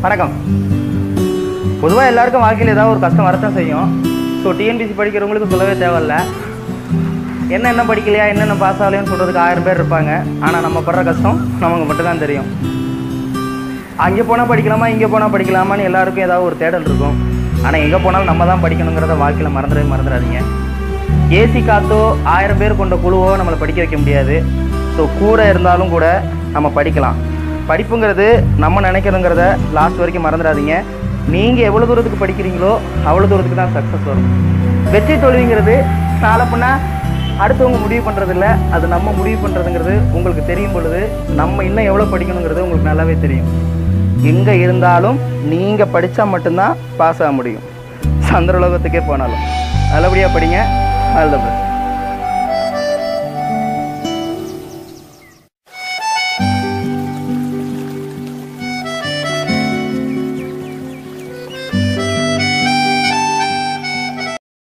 வணக்கம் பொதுவாக எல்லாருக்கும் வாழ்க்கையில் ஏதாவது ஒரு கஷ்டம் வரத்தான் செய்யும் ஸோ டிஎன்பிசி படிக்கிறவங்களுக்கு சொல்லவே தேவையில்ல என்ன என்ன படிக்கலையா என்னென்ன பாஸ் ஆகலையான்னு சொல்கிறதுக்கு ஆயிரம் பேர் இருப்பாங்க ஆனால் நம்ம படுற கஷ்டம் நமக்கு மட்டும்தான் தெரியும் அங்கே போனால் படிக்கலாமா இங்கே போனால் படிக்கலாமான்னு எல்லாருக்கும் ஏதாவது ஒரு தேடல் இருக்கும் ஆனால் எங்கே போனாலும் நம்ம தான் படிக்கணுங்கிறத வாழ்க்கையில் மறந்துடவே மறந்துடாதீங்க ஏசி காத்தோ ஆயிரம் பேர் கொண்ட குழுவோ நம்மளை படிக்க வைக்க முடியாது ஸோ கூட இருந்தாலும் கூட நம்ம படிக்கலாம் படிப்புங்கிறது நம்ம நினைக்கிறதுங்கிறத லாஸ்ட் வரைக்கும் மறந்துடாதீங்க நீங்கள் எவ்வளோ தூரத்துக்கு படிக்கிறீங்களோ அவ்வளோ தூரத்துக்கு தான் சக்ஸஸ் வரும் வெற்றி தோல்விங்கிறது நாளப்பின்னா அடுத்தவங்க முடிவு பண்ணுறதில்ல அது நம்ம முடிவு பண்ணுறதுங்கிறது உங்களுக்கு தெரியும் பொழுது நம்ம இன்னும் எவ்வளோ படிக்கணுங்கிறது உங்களுக்கு நல்லாவே தெரியும் எங்கே இருந்தாலும் நீங்கள் படித்தா மட்டும்தான் பாஸ் ஆக முடியும் சந்திரலோகத்துக்கே போனாலும் நல்லபடியாக படிங்க ஆல் த பெஸ்ட்